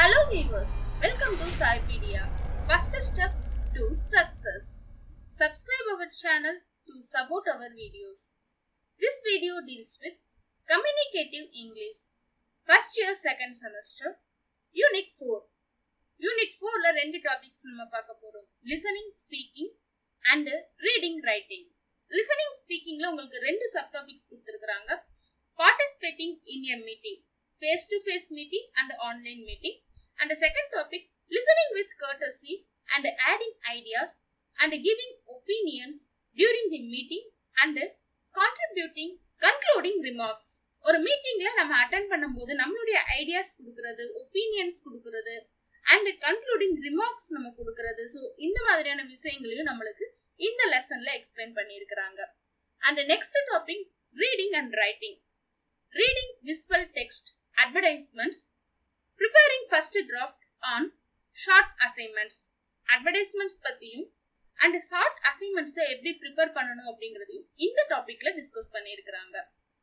Hello viewers, welcome to Saipedia. First step to success. Subscribe our channel to support our videos. This video deals with communicative English. First year second semester, Unit 4. Unit 4ல ரெண்டு topics நம்ம பார்க்க போறோம் listening speaking and reading writing listening ஸ்பீக்கிங்ல உங்களுக்கு ரெண்டு sub topics கொடுத்துருக்காங்க participating in a meeting face to face meeting and online meeting and second topic listening with courtesy and adding ideas and giving opinions during the meeting and contributing concluding remarks ஒரு மீட்டிங்ல நம்ம attend பண்ணும்போது நம்மளுடைய ideas கொடுக்கறது opinions கொடுக்கறது and concluding remarks நம்ம கொடுக்கறது so இந்த மாதிரியான விஷயங்களையும் நம்மளுக்கு இந்த லெசன்ல எக்ஸ்பிளைன் பண்ணியிருக்கிறாங்க and next topic reading and writing reading visual text advertisements preparing first draft on short assignments advertisements பத்தியும் அண்ட் ஷார்ட் அசைன்மெண்ட்ஸை எப்படி ப்ரிப்பேர் பண்ணணும் அப்படிங்கறதையும் இந்த டாபிக்ல டிஸ்கஸ் பண்ணியிருக்கிறாங்க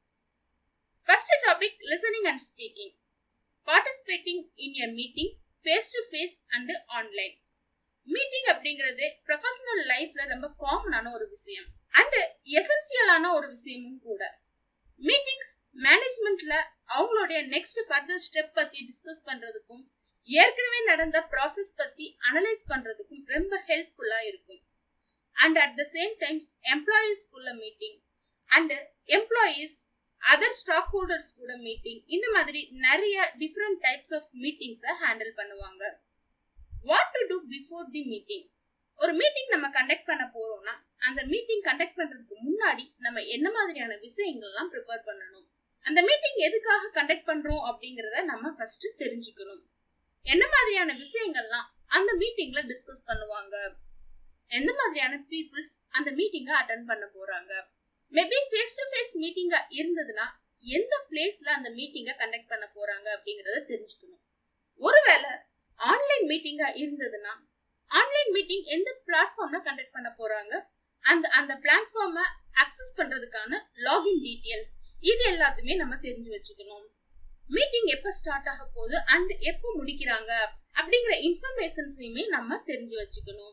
first topic listening and speaking participating in a meeting face to face and online meeting அப்படிங்கிறது professional லைஃப்ல ரொம்ப காமனான ஒரு விஷயம் அண்ட் எசென்சியலான ஒரு விஷயமும் கூட மீட்டிங்ஸ் மேனேஜ்மெண்ட்ல அவங்களுடைய நெக்ஸ்ட் ஃபர்தர் ஸ்டெப் பத்தி டிஸ்கஸ் பண்றதுக்கும் ஏற்கனவே நடந்த ப்ராசஸ் பத்தி அனலைஸ் பண்றதுக்கும் ரொம்ப ஹெல்ப்ஃபுல்லா இருக்கும் and at the same times எம்ப்ளாயீஸ்க்குள்ள meeting and employees other stakeholders கூட மீட்டிங் இந்த மாதிரி நிறைய டிஃப்ரெண்ட் டைப்ஸ் ஆஃப் மீட்டிங்ஸை ஹேண்டில் பண்ணுவாங்க what to do before the meeting ஒரு மீட்டிங் நம்ம கண்டக்ட் பண்ண போறோம்னா அந்த மீட்டிங் கண்டக்ட் பண்றதுக்கு முன்னாடி நம்ம என்ன மாதிரியான விஷயங்கள்லாம் ப்ரிப்பேர் பண்ணணும் அந்த மீட்டிங் எதுக்காக கண்டக்ட் பண்றோம் அப்படிங்கறத நம்ம ஃபர்ஸ்ட் தெரிஞ்சுக்கணும் என்ன மாதிரியான விஷயங்கள்லாம் அந்த மீட்டிங்ல டிஸ்கஸ் பண்ணுவாங்க எந்த மாதிரியான பீப்புள்ஸ் அந்த மீட்டிங்கை அட்டன் பண்ண போறாங்க மேபி ஃபேஸ் டு ஃபேஸ் மீட்டிங்கா இருந்ததுன்னா எந்த பிளேஸ்ல அந்த மீட்டிங்கை கண்டக்ட் பண்ண போறாங்க அப்படிங்கறத தெரிஞ்சுக்கணும் ஒருவேளை ஆன்லைன் மீட்டிங்கா இருந்ததுன்னா ஆன்லைன் மீட்டிங் எந்த பிளாட்ஃபார்ம்ல கண்டக்ட் பண்ண போறாங்க அந்த அந்த பிளாட்ஃபார்மை அக்சஸ் பண்றதுக்கான லாகின் டீடைல்ஸ் இது எல்லாத்தையுமே நம்ம தெரிஞ்சு வச்சுக்கணும் மீட்டிங் எப்ப ஸ்டார்ட் ஆக போகுது அண்ட் எப்போ முடிக்கிறாங்க அப்படிங்கிற இன்ஃபர்மேஷன்ஸையுமே நம்ம தெரிஞ்சு வச்சுக்கணும்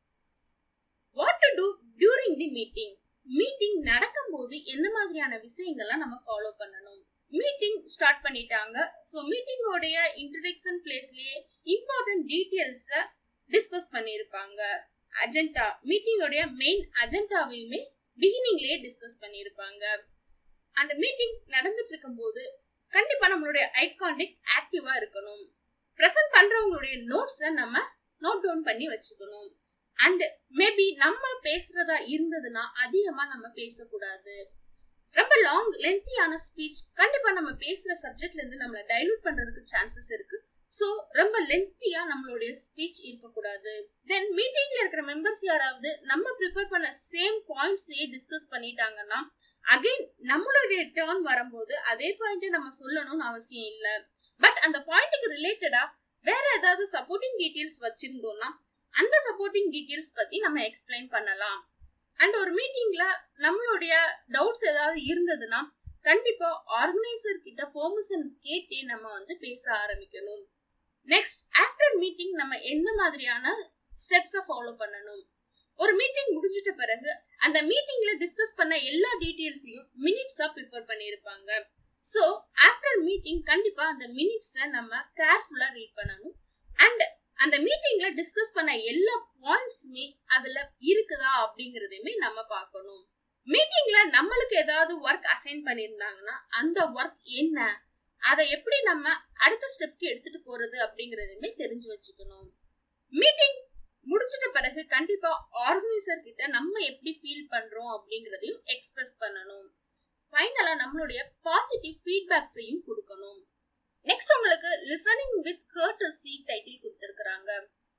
what to do during the meeting meeting நடக்கும்போது எந்த மாதிரியான விஷயங்கள்லாம் நம்ம ஃபாலோ பண்ணணும் மீட்டிங் ஸ்டார்ட் பண்ணிட்டாங்க ஸோ மீட்டிங்கோடைய இன்ட்ரடக்ஷன் பிளேஸ்லயே இம்பார்ட்டன்ட் டீட்டெயில்ஸை டிஸ்கஸ் பண்ணியிருப்பாங்க அஜெண்டா மீட்டிங்கோடைய மெயின் அஜெண்டாவையுமே பிகினிங்லயே டிஸ்கஸ் பண்ணியிருப்பாங்க அந்த மீட்டிங் நடந்துட்டு இருக்கும்போது கண்டிப்பா நம்மளுடைய ஐ கான்டாக்ட் ஆக்டிவா இருக்கணும் ப்ரெசென்ட் பண்றவங்களுடைய நோட்ஸை நம்ம நோட் டவுன் பண்ணி வச்சுக்கணும் அண்ட் மேபி நம்ம பேசுறதா இருந்ததுன்னா அதிகமா நம்ம பேசக்கூடாது ரொம்ப லாங் லென்த்தியான ஸ்பீச் கண்டிப்பா நம்ம பேசுற சப்ஜெக்ட்ல இருந்து நம்மள டைலூட் பண்றதுக்கு சான்சஸ் இருக்கு சோ ரொம்ப லென்த்தியா நம்மளுடைய ஸ்பீச் இருக்கக்கூடாது தென் மீட்டிங்ல இருக்கிற மெம்பர்ஸ் யாராவது நம்ம ப்ரிப்பேர் பண்ண சேம் பாயிண்ட்ஸையே டிஸ்கஸ் பண்ணிட்டாங்கன்னா அகைன் நம்மளுடைய டேர்ன் வரும்போது அதே பாயிண்ட் நம்ம சொல்லணும்னு அவசியம் இல்ல பட் அந்த பாயிண்ட்டுக்கு ரிலேட்டடா வேற ஏதாவது சப்போர்ட்டிங் டீடைல்ஸ் வச்சிருந்தோம்னா அந்த சப்போர்ட்டிங் டீடைல்ஸ் பத்தி நம்ம எக்ஸ்பிளைன் பண்ணலாம் அண்ட் ஒரு மீட்டிங்ல நம்மளுடைய டவுட்ஸ் ஏதாவது இருந்ததுன்னா கண்டிப்பா ஆர்கனைசர் கிட்ட பெர்மிஷன் கேட்டே நம்ம வந்து பேச ஆரம்பிக்கணும் நெக்ஸ்ட் ஆஃப்டர் மீட்டிங் நம்ம எந்த மாதிரியான ஸ்டெப்ஸை ஃபாலோ பண்ணணும் ஒரு மீட்டிங் முடிஞ்சிட்ட பிறகு அந்த மீட்டிங்ல டிஸ்கஸ் பண்ண எல்லா டீடைல்ஸையும் மினிட்ஸா ப்ரிப்பேர் பண்ணியிருப்பாங்க ஸோ ஆஃப்டர் மீட்டிங் கண்டிப்பா அந்த மினிட்ஸை நம்ம கேர்ஃபுல்லா ரீட் பண்ணணும் அண்ட் அந்த மீட்டிங்ல டிஸ்கஸ் பண்ண எல்லா பாயிண்ட்ஸுமே அதுல இருக்குதா அப்படிங்கறதையுமே நம்ம பார்க்கணும் மீட்டிங்ல நம்மளுக்கு ஏதாவது ஒர்க் அசைன் பண்ணியிருந்தாங்கன்னா அந்த ஒர்க் என்ன அதை எப்படி நம்ம அடுத்த ஸ்டெப்க்கு எடுத்துட்டு போறது அப்படிங்கறதையுமே தெரிஞ்சு வச்சுக்கணும் மீட்டிங் முடிச்சிட்ட பிறகு கண்டிப்பா ஆர்கனைசர் கிட்ட நம்ம எப்படி ஃபீல் பண்றோம் அப்படிங்கறதையும் எக்ஸ்பிரஸ் பண்ணணும் ஃபைனலா நம்மளுடைய பாசிட்டிவ் ஃபீட்பேக்ஸையும் கொடுக்கணும் நெக்ஸ்ட் உங்களுக்கு லிசனிங் வித் கர்டசி டைட்டில் கொடுத்திருக்காங்க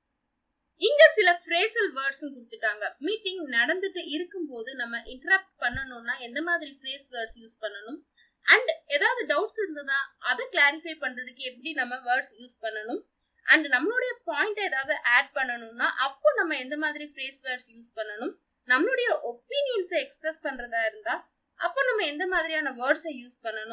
இங்க சில ஃப்ரேசல் வேர்ட்ஸும் கொடுத்துட்டாங்க மீட்டிங் நடந்துட்டு இருக்கும்போது நம்ம இன்டராக்ட் பண்ணணும்னா எந்த மாதிரி ஃப்ரேஸ் வேர்ட்ஸ் யூஸ் பண்ணணும் அண்ட் ஏதாவது டவுட்ஸ் இருந்ததா அதை கிளாரிஃபை பண்றதுக்கு எப்படி நம்ம வேர்ட்ஸ் யூஸ் பண்ணணும் அண்ட் நம்மளுடைய பாயிண்ட் ஏதாவது ஆட் பண்ணணும்னா அப்போ நம்ம எந்த மாதிரி ஃப்ரேஸ் வேர்ட்ஸ் யூஸ் பண்ணணும் நம்மளுடைய ஒப்பீனியன்ஸை எக்ஸ்பிரஸ் பண்றதா இருந்தா அப்போ நம்ம எந்த மாதிரியான வேர்ட்ஸை யூஸ் பண்ணணும்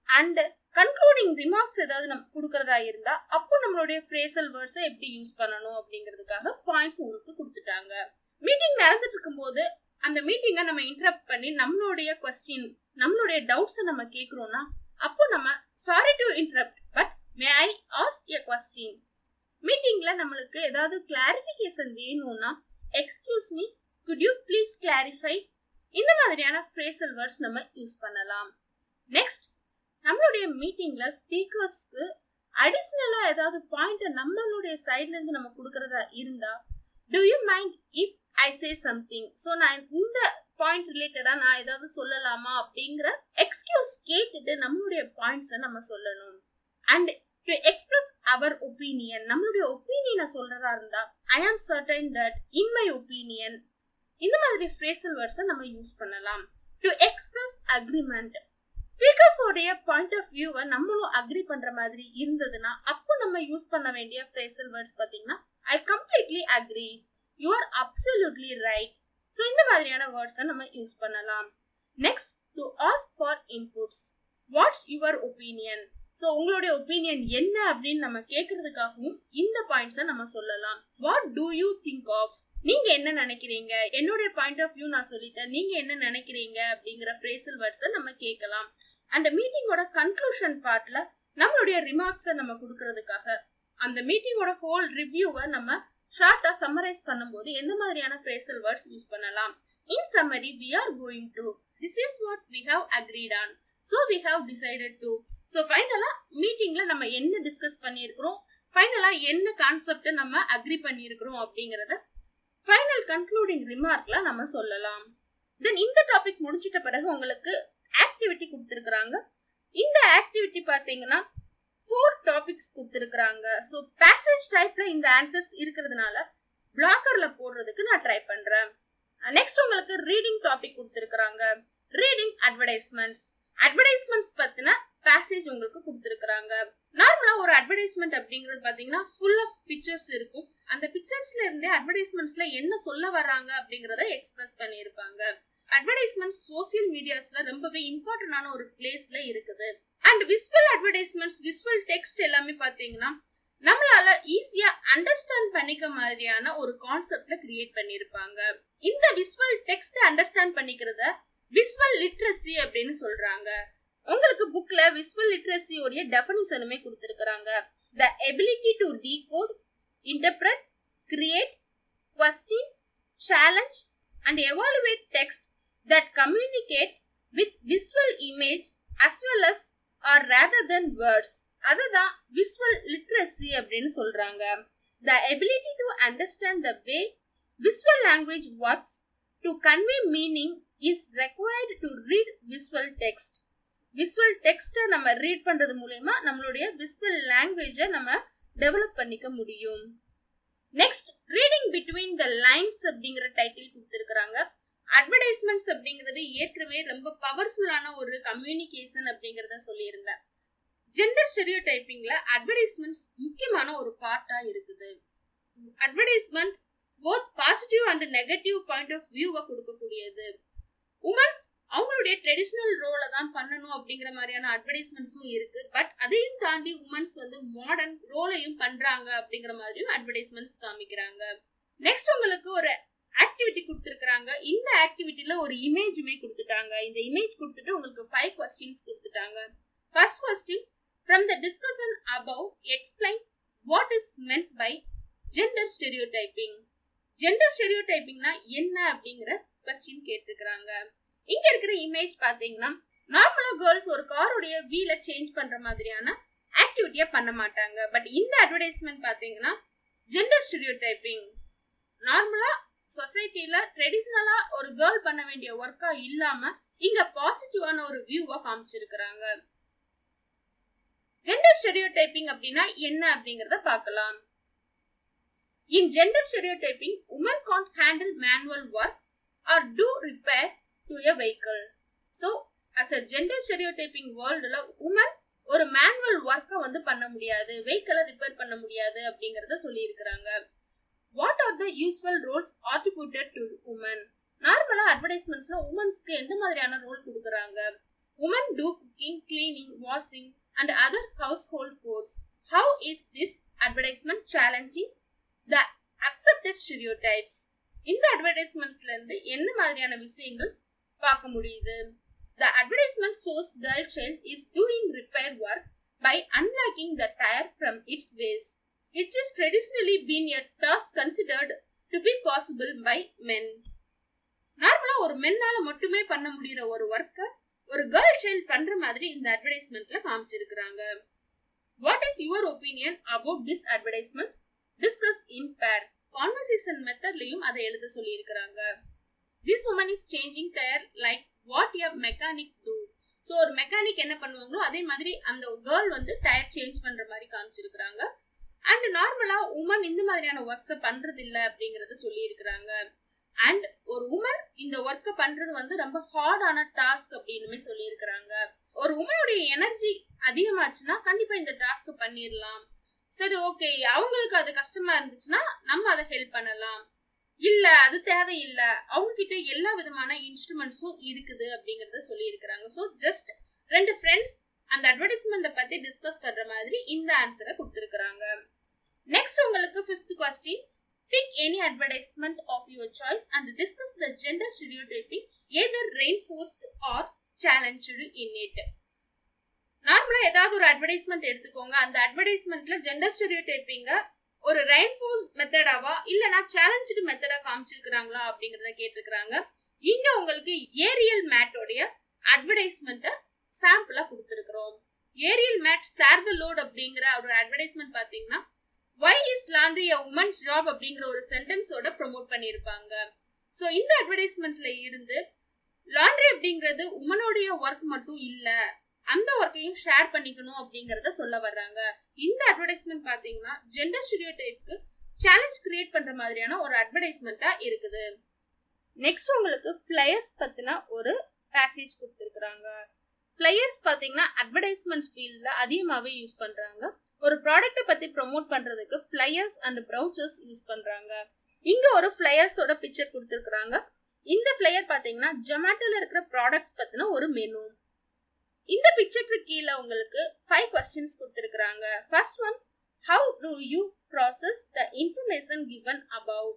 அண்ட் கன்க்ளூடிங் ரிமார்க்ஸ் ஏதாவது நம்ம கொடுக்கறதா இருந்தா அப்போ நம்மளுடைய ஃப்ரேசல் வேர்ட்ஸை எப்படி யூஸ் பண்ணணும் அப்படிங்கிறதுக்காக பாயிண்ட்ஸ் உங்களுக்கு கொடுத்துட்டாங்க மீட்டிங் நடந்துட்டு இருக்கும்போது அந்த மீட்டிங்கை நம்ம இன்டரப்ட் பண்ணி நம்மளுடைய கொஸ்டின் நம்மளுடைய டவுட்ஸை நம்ம கேட்குறோம்னா அப்போ நம்ம sorry to interrupt but may I ask a question மீட்டிங்ல நம்மளுக்கு ஏதாவது கிளாரிஃபிகேஷன் வேணும்னா excuse me could you please clarify இந்த மாதிரியான ஃப்ரேசல் வேர்ட்ஸ் நம்ம யூஸ் பண்ணலாம் நெக்ஸ்ட் நம்மளுடைய மீட்டிங்ல ஸ்பீக்கர்ஸ்க்கு அடிஷ்னலா ஏதாவது பாயிண்ட் நம்மளுடைய சைட்ல இருந்து நம்ம கொடுக்கறதா இருந்தா do you mind if I say something so நான் இந்த பாயிண்ட் ரிலேட்டடா நான் ஏதாவது சொல்லலாமா அப்படிங்கிற எக்ஸ்கியூஸ் கேட்டுட்டு நம்மளுடைய பாயிண்ட்ஸை நம்ம சொல்லணும் and to express our opinion நம்மளுடைய ஒப்பீனியனை சொல்றதா இருந்தா I am certain that in my opinion இந்த மாதிரி ஃப்ரேசல் வேர்ட்ஸை நம்ம யூஸ் பண்ணலாம் டு எக்ஸ்பிரஸ் அக்ரிமெண்ட் ஸ்பீக்கர்ஸோடைய பாயிண்ட் ஆஃப் வியூவை நம்மளும் அக்ரி பண்ற மாதிரி இருந்ததுன்னா அப்போ நம்ம யூஸ் பண்ண வேண்டிய ஃப்ரேசல் வேர்ட்ஸ் பாத்தீங்கன்னா I completely agree you are absolutely right so இந்த மாதிரியான வேர்ட்ஸை நம்ம யூஸ் பண்ணலாம் next to ask for inputs what's your opinion so உங்களுடைய ஒப்பீனியன் என்ன அப்படின்னு நம்ம கேட்கறதுக்காகவும் இந்த பாயிண்ட்ஸை நம்ம சொல்லலாம் what do you think of நீங்க என்ன நினைக்கிறீங்க என்னுடைய பாயிண்ட் ஆஃப் வியூ நான் சொல்லிட்டேன் நீங்க என்ன நினைக்கிறீங்க அப்படிங்கிற ஃப்ரேசல் வேர்ட்ஸை நம்ம கேட்கலாம் அந்த மீட்டிங்கோட கன்க்ளூஷன் பார்ட்ல நம்மளுடைய ரிமார்க்ஸை நம்ம கொடுக்கறதுக்காக அந்த மீட்டிங்கோட ஹோல் ரிவ்யூவை நம்ம ஷார்ட்டா சம்மரைஸ் பண்ணும்போது எந்த மாதிரியான ஃப்ரேசல் வேர்ட்ஸ் யூஸ் பண்ணலாம் in summary we are going to this is what we have agreed on so we have decided to so ஃபைனலா மீட்டிங்ல நம்ம என்ன டிஸ்கஸ் பண்ணியிருக்கிறோம் ஃபைனலா என்ன கான்செப்ட் நம்ம அக்ரி பண்ணியிருக்கிறோம் அப்படிங்கறத ஃபைனல் கன்க்ளூடிங் ரிமார்க்ல நம்ம சொல்லலாம் தென் இந்த டாபிக் முடிச்சிட்ட பிறகு உங்களுக்கு ஆக்டிவிட்டி கொடுத்துருக்குறாங்க இந்த ஆக்டிவிட்டி பார்த்தீங்கன்னா ஃபோர் டாபிக்ஸ் கொடுத்துருக்குறாங்க ஸோ பேசேஜ் டைப்ல இந்த ஆன்சர்ஸ் இருக்கிறதுனால பிளாக்கர்ல போடுறதுக்கு நான் ட்ரை பண்றேன் நெக்ஸ்ட் உங்களுக்கு ரீடிங் டாபிக் கொடுத்துருக்குறாங்க ரீடிங் அட்வர்டைஸ்மெண்ட்ஸ் அட்வர்டைஸ்மெண்ட்ஸ் பத்தின பேசேஜ் உங்களுக்கு கொடுத்துருக்குறாங்க நார்மலா ஒரு அட்வர்டைஸ்மெண்ட் அப்படிங்கிறது பாத்தீங்கன்னா ஃபுல் ஆஃப் பிக்சர்ஸ் இருக்கும் அந்த பிக்சர்ஸ்ல இருந்தே அட்வர்டைஸ்மெண்ட்ஸ்ல என்ன சொல்ல வர்றாங்க அப்படிங்கறத எக்ஸ்பிரஸ் பண்ணியிருப்பாங்க அட்வர்டைஸ்மெண்ட்ஸ் சோசியல் மீடியாஸ்ல ரொம்பவே இம்பார்ட்டன்டான ஒரு பிளேஸ்ல இருக்குது and visual advertisements visual text எல்லாமே பாத்தீங்கன்னா நம்மளால ஈஸியா அண்டர்ஸ்டாண்ட் பண்ணிக்க மாதிரியான ஒரு கான்செப்ட்ல கிரியேட் பண்ணிருப்பாங்க இந்த விஸ்வல் டெக்ஸ்ட் அண்டர்ஸ்டாண்ட் பண்ணிக்கிறத விஸ்வல் லிட்ரஸி அப்படின்னு சொல்றாங்க உங்களுக்கு புக்ல விஸ்வல் லிட்ரஸியோடைய டெஃபினிஷனுமே கொடுத்துருக்காங்க the ability to decode interpret create question challenge and evaluate text that communicate with visual image as well as or rather than words அதுதான் விஸ்வல் லிட்ரஸி அப்படின்னு சொல்றாங்க the ability to understand the way visual language works to convey meaning is required to read visual text visual டெக்ஸ்ட்டை நம்ம read பண்றது மூலயமா நம்மளுடைய visual லாங்குவேஜை நம்ம டெவலப் பண்ணிக்க முடியும் next reading between the lines அப்படிங்கிற டைட்டில் கொடுத்துருக்காங்க அட்வர்டைஸ்மெண்ட்ஸ் அப்படிங்கிறது ஏற்கனவே ரொம்ப பவர்ஃபுல்லான ஒரு கம்யூனிகேஷன் அப்படிங்கிறத சொல்லியிருந்தேன் ஜெண்டர் ஸ்டெரியோ டைப்பிங்ல அட்வர்டைஸ்மெண்ட்ஸ் முக்கியமான ஒரு பார்ட்டா இருக்குது advertisement both positive and negative point of வியூவை கொடுக்கக்கூடியது உமன்ஸ் அவங்களுடைய ட்ரெடிஷ்னல் ரோலை தான் பண்ணணும் அப்படிங்கிற மாதிரியான அட்வர்டைஸ்மெண்ட்ஸும் இருக்கு பட் அதையும் தாண்டி உமன்ஸ் வந்து மாடர்ன் ரோலையும் பண்றாங்க அப்படிங்கிற மாதிரியும் அட்வர்டைஸ்மெண்ட்ஸ் காமிக்கிறாங்க நெக்ஸ்ட் உங்களுக்கு ஒரு ஆக்டிவிட்டி கொடுத்துருக்காங்க இந்த ஆக்டிவிட்டில ஒரு இமேஜுமே கொடுத்துட்டாங்க இந்த இமேஜ் கொடுத்துட்டு உங்களுக்கு ஃபைவ் கொஸ்டின்ஸ் கொடுத்துட்டாங்க first question from the discussion above explain what is meant by gender stereotyping gender ஸ்டெரியோடைப்பிங்னா என்ன அப்படிங்கிற கொஸ்டின் கேட்டிருக்கிறாங்க இங்க இருக்கிற இமேஜ் பாத்தீங்கன்னா நார்மலா கேர்ள்ஸ் ஒரு காருடைய வீல சேஞ்ச் பண்ற மாதிரியான ஆக்டிவிட்டியா பண்ண மாட்டாங்க பட் இந்த அட்வர்டைஸ்மெண்ட் பாத்தீங்கன்னா ஜெண்டர் ஸ்டெரியோடைப்பிங் நார்மலா சொசைட்டில ட்ரெடிஷ்னலா ஒரு கேர்ள் பண்ண வேண்டிய ஒர்க்கா இல்லாம இங்க பாசிட்டிவான ஒரு வியூவா காமிச்சிருக்கிறாங்க ஜெண்டர் ஸ்டெரியோடைப்பிங் அப்படின்னா என்ன அப்படிங்கறத பார்க்கலாம் in gender stereotyping women can't handle manual work or do repair to a vehicle so as a gender stereotyping வேர்ல்டுல உமன் ஒரு மேனுவல் ஒர்க்கை வந்து பண்ண முடியாது வெஹிக்கிளை ரிப்பேர் பண்ண முடியாது அப்படிங்கறத சொல்லியிருக்கிறாங்க what are the usual roles attributed to women நார்மலா அட்வர்டைஸ்மெண்ட்ஸ்ல உமன்ஸ்க்கு எந்த மாதிரியான ரோல் கொடுக்குறாங்க women do cooking cleaning washing and other household chores how is this advertisement challenging the accepted stereotypes இந்த அட்வர்டைஸ்மெண்ட்ஸ்ல இருந்து என்ன மாதிரியான விஷயங்கள் பார்க்க முடியுது the advertisement shows girl child is doing repair work by unlocking the tire from its base which has traditionally been a task considered to be possible by men நார்மலா ஒரு மென்னால மட்டுமே பண்ண முடியற ஒரு ஒர்க்கை ஒரு கேர்ள் சைல்ட் பண்ற மாதிரி இந்த அட்வர்டைஸ்மெண்ட்ல காமிச்சிருக்கிறாங்க what is your opinion about this advertisement discuss in pairs conversation மெத்தட்லயும் அதை எழுத சொல்லி இருக்கிறாங்க this woman is changing tyre like what a mechanic do so ஒரு மெக்கானிக் என்ன பண்ணுவாங்களோ அதே மாதிரி அந்த கேர்ள் வந்து டயர் சேஞ்ச் பண்ற மாதிரி காமிச்சிருக்கிறாங்க அண்ட் நார்மலா உமன் இந்த மாதிரியான ஒர்க்ஸை பண்றது இல்ல அப்படிங்கறத சொல்லி இருக்கிறாங்க அண்ட் ஒரு உமன் இந்த ஒர்க்கை பண்றது வந்து ரொம்ப ஹார்டான டாஸ்க் அப்படின்னு சொல்லி இருக்கிறாங்க ஒரு உமனுடைய எனர்ஜி அதிகமாச்சுன்னா கண்டிப்பா இந்த டாஸ்க் பண்ணிடலாம் சரி ஓகே அவங்களுக்கு அது கஷ்டமா இருந்துச்சுன்னா நம்ம அதை ஹெல்ப் பண்ணலாம் இல்ல அது தேவையில்ல அவங்க கிட்ட எல்லா விதமான இன்ஸ்ட்ருமெண்ட்ஸும் இருக்குது அப்படிங்கறத சொல்லி இருக்கிறாங்க ஸோ ஜஸ்ட் ரெண்டு ஃப்ரெண்ட்ஸ் அந்த அட்வர்டைஸ்மெண்ட்டை பத்தி டிஸ்கஸ் பண்ற மாதிரி இந்த ஆன்சரை கொடுத்துருக்காங்க நெக்ஸ்ட் உங்களுக்கு fifth question Pick any advertisement of your choice and discuss the gender stereotyping either reinforced or challenged in it. நார்மலா ஏதாவது ஒரு அட்வர்டைஸ்மெண்ட் எடுத்துக்கோங்க அந்த அட்வர்டைஸ்மெண்ட்ல ஜெண்டர் ஸ்டெரியோடைப்பிங்க ஒரு ரெயின்ஃபோர்ஸ் மெத்தடாவா இல்லனா சேலஞ்சு மெத்தடா காமிச்சிருக்கிறாங்களா அப்படிங்கறத கேட்டிருக்கிறாங்க இங்க உங்களுக்கு ஏரியல் மேட்டோடைய அட்வர்டைஸ்மெண்ட்டை சாம்பிளா கொடுத்துருக்கிறோம் Ariel matic share the load அப்படிங்கிற ஒரு அட்வர்டைஸ்மெண்ட் பாத்தீங்கன்னா why is laundry a woman's job அப்படிங்கிற ஒரு சென்டென்ஸோட ப்ரொமோட் பண்ணியிருப்பாங்க ஸோ இந்த அட்வர்டைஸ்மெண்ட்ல இருந்து லாண்ட்ரி அப்படிங்கிறது உமனுடைய ஒர்க் மட்டும் இல்ல அந்த ஒர்க்கையும் ஷேர் பண்ணிக்கணும் அப்படிங்கறத சொல்ல வர்றாங்க இந்த அட்வர்டைஸ்மெண்ட் பாத்தீங்கன்னா ஜெண்டர் ஸ்டூடியோடைப்க்கு சேலஞ்ச் கிரியேட் பண்ற மாதிரியான ஒரு அட்வர்டைஸ்மெண்ட்டா இருக்குது நெக்ஸ்ட் உங்களுக்கு ஃபிளையர்ஸ் பத்தின ஒரு பேசேஜ் கொடுத்துருக்காங்க ஃபிளையர்ஸ் பாத்தீங்கன்னா அட்வர்டைஸ்மெண்ட் ஃபீல்ட்ல அதிகமாகவே யூஸ் பண்றாங்க ஒரு ப்ராடக்ட்டை பத்தி ப்ரொமோட் பண்றதுக்கு ஃபிளையர்ஸ் அண்ட் ப்ரௌச்சர்ஸ் யூஸ் பண்றாங்க இங்க ஒரு ஃபிளையர்ஸோட பிக்சர் கொடுத்துருக்காங்க இந்த ஃபிளையர் பாத்தீங்கன்னா ஜொமேட்டோல இருக்கிற ப்ராடக்ட்ஸ் பத்தின ஒரு மெனு இந்த பிக்சருக்கு கீழே உங்களுக்கு ஃபைவ் கொஸ்டின்ஸ் கொடுத்துருக்காங்க first one how do you process the information given above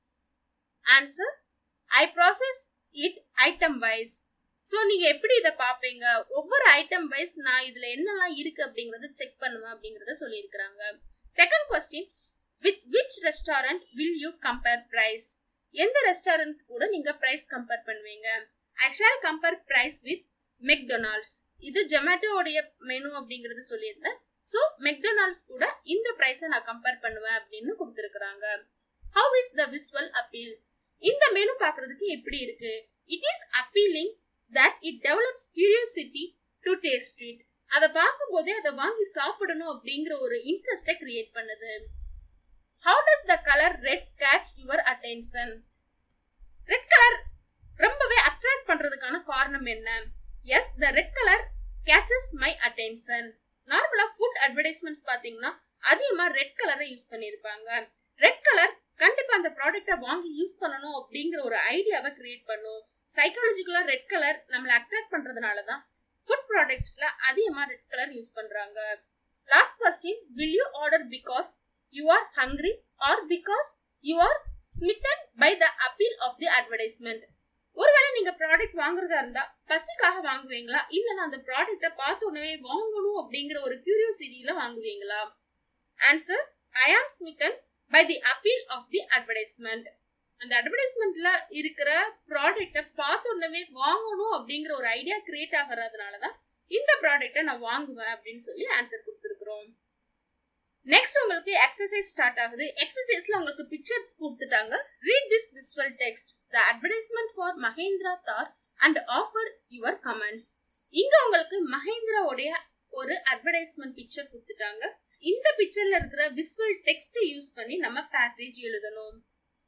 answer I process it item wise so நீங்க எப்படி இதை பார்ப்பீங்க ஒவ்வொரு ஐட்டம் வைஸ் நான் இதுல என்னெல்லாம் இருக்கு அப்படிங்கறத செக் பண்ணுவேன் அப்படிங்கறத சொல்லியிருக்கிறாங்க second question with which restaurant will you compare price எந்த ரெஸ்டாரண்ட் கூட நீங்க பிரைஸ் கம்பேர் பண்ணுவீங்க I shall compare price with McDonald's இது ஜொமேட்டோடைய மெனு அப்படிங்கறது சொல்லியிருந்தேன் ஸோ மெக்டொனால்ட்ஸ் கூட இந்த ப்ரைஸை நான் கம்பேர் பண்ணுவேன் அப்படின்னு கொடுத்துருக்காங்க how is the visual appeal இந்த மெனு பார்க்கறதுக்கு எப்படி இருக்கு it is appealing that it develops curiosity to taste it அதை பார்க்கும்போதே அதை வாங்கி சாப்பிடணும் அப்படிங்கிற ஒரு இன்ட்ரெஸ்டை கிரியேட் பண்ணுது how does the colour red catch your attention red colour ரொம்பவே அட்ராக்ட் பண்றதுக்கான காரணம் என்ன yes the red colour catches my attention நார்மலா ஃபுட் அட்வர்டைஸ்மெண்ட்ஸ் பாத்தீங்கன்னா அதிகமா ரெட் கலரை யூஸ் பண்ணிருப்பாங்க ரெட் கலர் கண்டிப்பா அந்த ப்ராடக்ட்டை வாங்கி யூஸ் பண்ணணும் அப்படிங்கிற ஒரு ஐடியாவை கிரியேட் பண்ணும் சைக்காலஜிக்கலா ரெட் கலர் நம்மளை அட்ராக்ட் பண்றதுனால தான் ஃபுட் ப்ராடக்ட்ஸ்ல அதிகமா ரெட் கலர் யூஸ் பண்றாங்க last question will you order because you are hungry or because you are smitten by the appeal of the advertisement ஒருவேளை நீங்க ப்ராடக்ட் வாங்குறதா இருந்தா பசிக்காக வாங்குவீங்களா இல்லனா அந்த ப்ராடக்ட்டை பார்த்த உடனே வாங்கணும் அப்படிங்கிற ஒரு கியூரியோசிட்டியில வாங்குவீங்களா answer I am smitten by the appeal of the advertisement அந்த அட்வர்டைஸ்மெண்ட்ல இருக்கிற ப்ராடக்ட்டை பார்த்த உடனே வாங்கணும் அப்படிங்கிற ஒரு ஐடியா கிரியேட் ஆகிறதுனால தான் இந்த ப்ராடக்ட்டை நான் வாங்குவேன் அப்படின்னு சொல்லி ஆன்சர் கொடுத்துருக்குறோம் நெக்ஸ்ட் உங்களுக்கு எக்ஸசைஸ் ஸ்டார்ட் ஆகுது எக்ஸசைஸ்ல உங்களுக்கு பிக்சர்ஸ் கொடுத்துட்டாங்க read this visual text the advertisement for Mahindra Thar and offer your comments இங்க உங்களுக்கு மஹேந்திராவுடைய ஒரு அட்வர்டைஸ்மெண்ட் பிக்சர் கொடுத்துட்டாங்க இந்த பிக்சர்ல இருக்கிற விஸ்வல் டெக்ஸ்ட் யூஸ் பண்ணி நம்ம பேசேஜ் எழுதணும்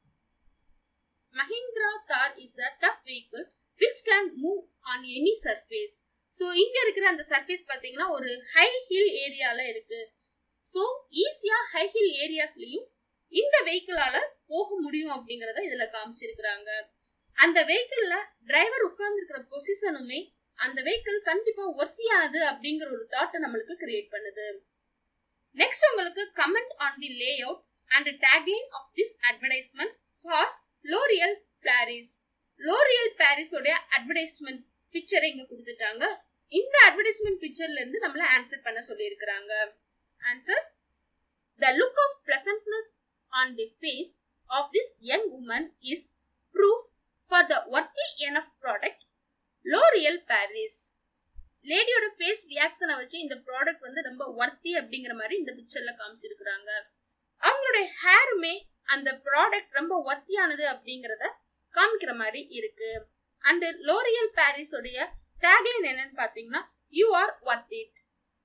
Mahindra Thar is a tough vehicle which can move on any surface so இங்க இருக்கிற அந்த சர்ஃபேஸ் பாத்தீங்கன்னா ஒரு ஹை ஹில் ஏரியால இருக்கு ஸோ ஈஸியா ஹை ஹில் ஏரியாஸ்லயும் இந்த வெஹிக்கிளால போக முடியும் அப்படிங்கறத இதுல காமிச்சிருக்கிறாங்க அந்த வெஹிக்கிள்ல டிரைவர் உட்கார்ந்து இருக்கிற பொசிஷனுமே அந்த வெஹிக்கிள் கண்டிப்பா ஒர்த்தியானது அப்படிங்கிற ஒரு தாட்டை நம்மளுக்கு கிரியேட் பண்ணுது நெக்ஸ்ட் உங்களுக்கு comment on the layout and tagline of this advertisement for L'Oreal Paris L'Oreal பாரிஸோட அட்வர்டைஸ்மெண்ட் பிக்சரை இங்க கொடுத்துட்டாங்க இந்த அட்வர்டைஸ்மெண்ட் பிக்சர்ல இருந்து நம்மள ஆன்சர் பண்ண சொல்லியிருக்கிறாங்க answer the look of pleasantness on the face of this young woman is proof for the worthy enough product L'Oreal Paris லேடியோட ஃபேஸ் ரியாக்ஷனை வச்சு இந்த ப்ராடக்ட் வந்து ரொம்ப ஒர்த்தி அப்படிங்கிற மாதிரி இந்த பிக்சர்ல காமிச்சிருக்கிறாங்க அவங்களுடைய ஹேருமே அந்த ப்ராடக்ட் ரொம்ப ஒர்த்தியானது அப்படிங்கறத காமிக்கிற மாதிரி இருக்கு அண்ட் லோரியல் பாரிஸ் உடைய டேக்லைன் என்னன்னு பாத்தீங்கன்னா you are worth it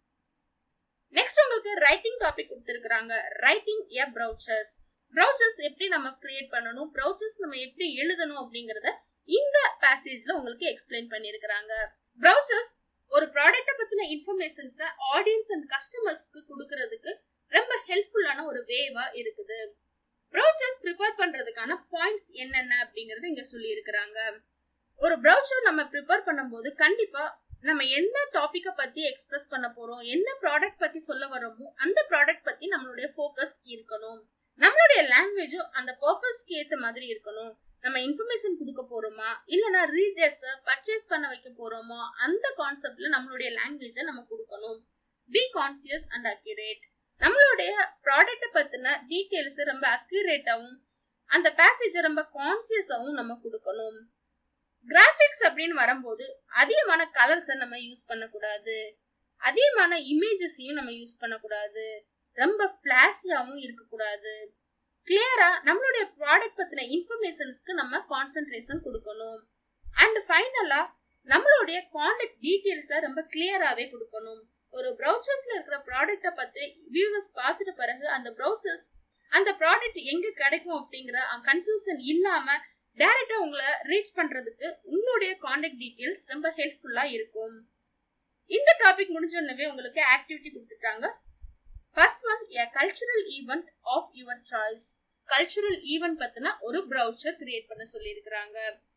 next உங்களுக்கு ரைட்டிங் டாபிக் கொடுத்துருக்காங்க ரைட்டிங் எ ப்ரௌச்சர்ஸ் ப்ரௌச்சர்ஸ் எப்படி நம்ம கிரியேட் பண்ணணும் ப்ரௌச்சர்ஸ் நம்ம எப்படி எழுதணும் அப்படிங்கறத இந்த பேசேஜ்ல உங்களுக்கு எக்ஸ்பிளைன் பண்ணிருக்கிறாங்க ப்ரௌச்சர்ஸ் ஒரு ப்ராடக்ட்டை பத்தின இன்ஃபர்மேஷன்ஸை ஆடியன்ஸ் அண்ட் கஸ்டமர்ஸ்க்கு கொடுக்கறதுக்கு ரொம்ப ஹெல்ப்ஃபுல்லான ஒரு வேவா இருக்குது ப்ரௌச்சர்ஸ் ப்ரிப்பேர் பண்றதுக்கான பாயிண்ட்ஸ் என்னென்ன அப்படிங்கறது இங்க சொல்லி இருக்கிறாங்க ஒரு ப்ரௌச்சர் நம்ம ப்ரிப்பேர் பண்ணும்போது கண்டிப்பா நம்ம எந்த டாபிக்க பத்தி எக்ஸ்பிரஸ் பண்ண போறோம் என்ன ப்ராடக்ட் பத்தி சொல்ல வரோமோ அந்த ப்ராடக்ட் பத்தி நம்மளுடைய ஃபோக்கஸ் இருக்கணும் நம்மளுடைய லாங்குவேஜும் அந்த பர்பஸ்க்கு ஏத்த மாதிரி இருக்கணும் நம்ம இன்ஃபர்மேஷன் கொடுக்க போறோமா இல்லனா ரீடர்ஸ் பர்ச்சேஸ் பண்ண வைக்க போறோமா அந்த கான்செப்ட்ல நம்மளுடைய லாங்குவேஜை நம்ம கொடுக்கணும் பி கான்சியஸ் அண்ட் அக்யூரேட் நம்மளுடைய ப்ராடக்ட்டை பத்தின டீட்டெயில்ஸ் ரொம்ப அக்யூரேட்டாவும் அந்த பேசேஜை ரொம்ப கான்சியஸாவும் நம்ம கொடுக்கணும் கிராபிக்ஸ் அப்படின்னு வரும்போது அதிகமான கலர்ஸை நம்ம யூஸ் பண்ணக்கூடாது அதிகமான இமேஜஸையும் நம்ம யூஸ் பண்ணக்கூடாது ரொம்ப ஃபிளாஷியாவும் இருக்கக்கூடாது கிளியரா நம்மளுடைய ப்ராடக்ட் பத்தின இன்ஃபர்மேஷன்ஸ்க்கு நம்ம கான்சென்ட்ரேஷன் கொடுக்கணும் அண்ட் ஃபைனலா நம்மளுடைய கான்டாக்ட் டீட்டெயில்ஸை ரொம்ப கிளியராகவே கொடுக்கணும் ஒரு ப்ரௌச்சர்ஸ்ல இருக்கிற ப்ராடக்ட்டை பத்தி வியூவர்ஸ் பார்த்துட்ட பிறகு அந்த ப்ரௌச்சர்ஸ் அந்த ப்ராடக்ட் எங்க கிடைக்கும் அப்படிங்கிற கன்ஃபியூஷன் இல்லாம டைரக்டா உங்களை ரீச் பண்றதுக்கு உங்களுடைய கான்டாக்ட் டீட்டெயில்ஸ் ரொம்ப ஹெல்ப்ஃபுல்லா இருக்கும் இந்த டாபிக் முடிஞ்சோடனே உங்களுக்கு ஆக்டிவிட்டி கொடுத்துட்டாங்க first one a cultural event of your choice cultural event பத்தின ஒரு ப்ரௌச்சர் கிரியேட் பண்ண சொல்லியிருக்கிறாங்க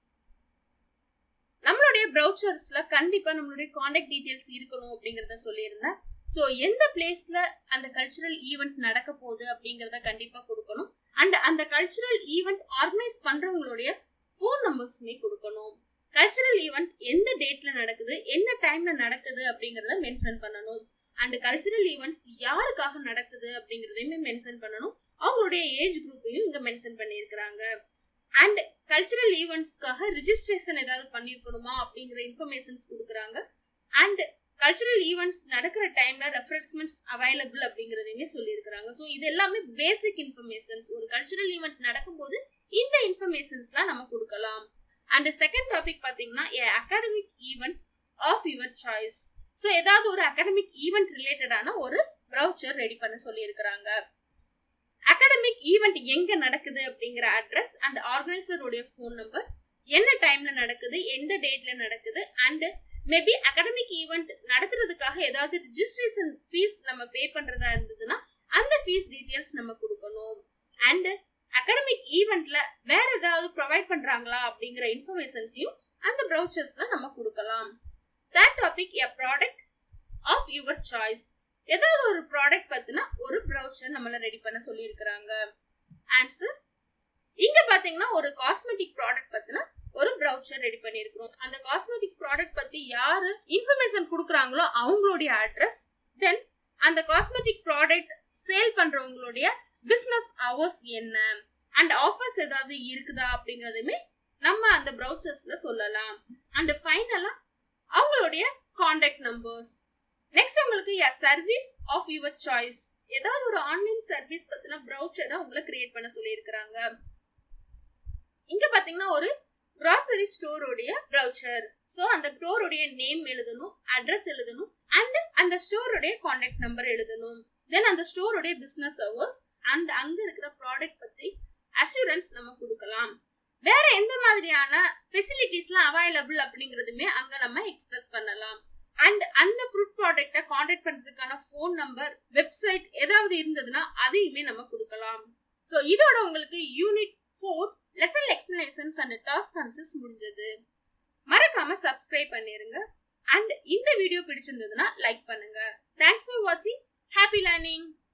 நம்மளுடைய ப்ரௌச்சர்ஸ்ல கண்டிப்பா நம்மளுடைய கான்டாக்ட் டீடைல்ஸ் இருக்கணும் அப்படிங்கறத சொல்லியிருந்தேன் ஸோ எந்த பிளேஸ்ல அந்த கல்ச்சுரல் ஈவெண்ட் நடக்க போகுது அப்படிங்கறத கண்டிப்பா கொடுக்கணும் அண்ட் அந்த கல்ச்சுரல் ஈவெண்ட் ஆர்கனைஸ் பண்றவங்களுடைய ஃபோன் நம்பர்ஸுமே கொடுக்கணும் கல்ச்சுரல் ஈவெண்ட் எந்த டேட்ல நடக்குது என்ன டைம்ல நடக்குது அப்படிங்கறத மென்ஷன் பண்ணணும் அண்ட் கல்ச்சுரல் ஈவெண்ட்ஸ் யாருக்காக நடக்குது அப்படிங்கறதையுமே மென்ஷன் பண்ணணும் அவங்களுடைய ஏஜ் குரூப்பையும் இங்க மென்ஷன் பண்ணியிருக்கிறாங்க அண்ட் கல்ச்சுரல் ஈவெண்ட்ஸ்க்காக ரிஜிஸ்ட்ரேஷன் ஏதாவது பண்ணிருக்கணுமா அப்படிங்கிற இன்ஃபர்மேஷன்ஸ் கொடுக்குறாங்க அண்ட் கல்ச்சுரல் ஈவெண்ட்ஸ் நடக்கிற டைம்ல ரெஃப்ரெஷ்மெண்ட்ஸ் அவைலபிள் அப்படிங்கறதையுமே சொல்லியிருக்கிறாங்க ஸோ இது எல்லாமே பேசிக் இன்ஃபர்மேஷன்ஸ் ஒரு கல்ச்சுரல் ஈவெண்ட் நடக்கும்போது இந்த இன்ஃபர்மேஷன்ஸ்லாம் நம்ம கொடுக்கலாம் அண்ட் செகண்ட் டாபிக் பாத்தீங்கன்னா academic event of your choice so ஏதாவது ஒரு அகாடமிக் ஈவெண்ட் ரிலேட்டடான ஒரு ப்ரௌச்சர் ரெடி பண்ண சொல்லியிருக்கிறாங்க அகாடமிக் ஈவெண்ட் எங்க நடக்குது அப்படிங்கிற அட்ரஸ் அண்ட் ஆர்கனைசருடைய ஃபோன் நம்பர் என்ன டைம்ல நடக்குது எந்த டேட்ல நடக்குது அண்ட் மேபி அகாடமிக் ஈவெண்ட் நடத்துறதுக்காக ஏதாவது ரிஜிஸ்ட்ரேஷன் ஃபீஸ் நம்ம பே பண்றதா இருந்ததுன்னா அந்த ஃபீஸ் டீடைல்ஸ் நம்ம கொடுக்கணும் அண்ட் அகாடமிக் ஈவெண்ட்ல வேற ஏதாவது ப்ரொவைட் பண்றாங்களா அப்படிங்கிற இன்ஃபர்மேஷன்ஸையும் அந்த ப்ரௌச்சர்ஸ்ல நம்ம கொடுக்கலாம் third topic a product of your choice ஏதாவது ஒரு ப்ராடக்ட் பத்தினா ஒரு ப்ரௌச்சர் நம்மள ரெடி பண்ண சொல்லி இருக்கிறாங்க ஆன்சர் இங்க பாத்தீங்கன்னா ஒரு காஸ்மெட்டிக் ப்ராடக்ட் பத்தினா ஒரு ப்ரௌச்சர் ரெடி பண்ணிருக்கிறோம் அந்த காஸ்மெட்டிக் ப்ராடக்ட் பத்தி யாரு இன்ஃபர்மேஷன் கொடுக்குறாங்களோ அவங்களுடைய அட்ரஸ் தென் அந்த காஸ்மெட்டிக் ப்ராடக்ட் சேல் பண்றவங்களுடைய பிசினஸ் ஹவர்ஸ் என்ன அண்ட் ஆஃபர்ஸ் ஏதாவது இருக்குதா அப்படிங்கறதுமே நம்ம அந்த ப்ரௌச்சர்ஸ்ல சொல்லலாம் அண்ட் ஃபைனலா அவங்களுடைய காண்டாக்ட் நம்பர்ஸ் நெக்ஸ்ட் உங்களுக்கு a service of your choice ஏதாவது ஒரு ஆன்லைன் சர்வீஸ் பத்தின ப்ரௌச்சரை உங்களை கிரியேட் பண்ண சொல்லியிருக்கிறாங்க இங்க பாத்தீங்கன்னா ஒரு கிராசரி ஸ்டோருடைய ப்ரௌச்சர் ஸோ அந்த ஸ்டோருடைய நேம் எழுதணும் அட்ரஸ் எழுதணும் அண்ட் அந்த ஸ்டோருடைய காண்டாக்ட் நம்பர் எழுதணும் தென் அந்த ஸ்டோருடைய பிசினஸ் ஹவர்ஸ் அண்ட் அங்க இருக்கிற ப்ராடக்ட் பத்தி அஷூரன்ஸ் நம்ம கொடுக்கலாம் வேற எந்த மாதிரியான ஃபெசிலிட்டிஸ்லாம் அவைலபிள் அப்படிங்கறதுமே அங்க நம்ம எக்ஸ்பிரஸ் பண்ணலாம் அண்ட் அந்த ஃப்ரூட் ப்ராடக்ட்டை காண்டாக்ட் பண்றதுக்கான ஃபோன் நம்பர் வெப்சைட் ஏதாவது இருந்ததுன்னா அதையுமே நம்ம கொடுக்கலாம் ஸோ இதோட உங்களுக்கு unit four lesson explanations and task answers முடிஞ்சது மறக்காம சப்ஸ்கிரைப் பண்ணிருங்க அண்ட் இந்த வீடியோ பிடிச்சிருந்ததுன்னா லைக் பண்ணுங்க தேங்க்ஸ் ஃபார் வாட்சிங் ஹாப்பி லேர்னிங்